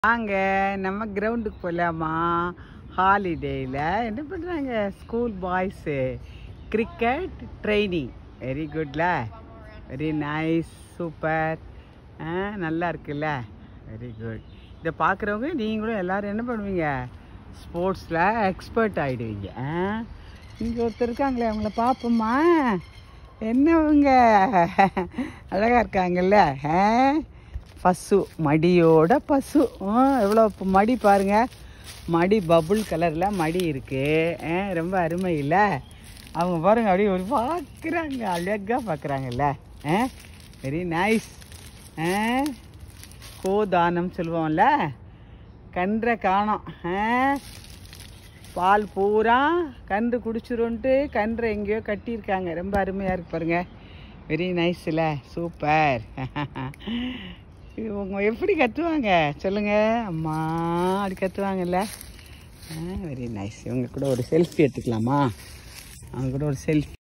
வாங்க நம்ம கிரவுண்டுக்கு போகலாமா ஹாலிடேயில் என்ன பண்ணுறாங்க school boys cricket training very குட்ல வெரி நைஸ் சூப்பர் நல்லா இருக்குல்ல வெரி குட் இதை பார்க்குறவங்க நீங்களும் எல்லோரும் என்ன பண்ணுவீங்க ஸ்போர்ட்ஸில் எக்ஸ்பர்ட் ஆகிடுவீங்க இங்கே ஒருத்தர் இருக்காங்களே அவங்கள பார்ப்போமா என்னவங்க அழகாக இருக்காங்கல்ல ஆ பசு மடியோட பசு ஆ, எவ்வளோ ப- மடி பாருங்க மடி பபுள் கலரில் மடி இருக்கு ஆ, ரொம்ப அருமை இல்லை அவங்க பாருங்க அப்படியே ஒரு பார்க்குறாங்க அழகாக பார்க்குறாங்கல்ல ஆ வெரி நைஸ் ஆ கோதானம் சொல்லுவோம்ல கன்றை காணோம் ஆ பால் பூரா கன்று குடிச்சிருன்ட்டு கன்றை எங்கேயோ கட்டியிருக்காங்க ரொம்ப அருமையாக இருக்கு பாருங்க வெரி நைஸில் சூப்பர் இவங்க எப்படி கத்துவாங்க சொல்லுங்க அம்மா அப்படி கத்துவாங்கல்ல வெரி நைஸ் இவங்க கூட ஒரு செல்ஃபி எடுத்துக்கலாமா அவங்க கூட ஒரு செல்ஃபி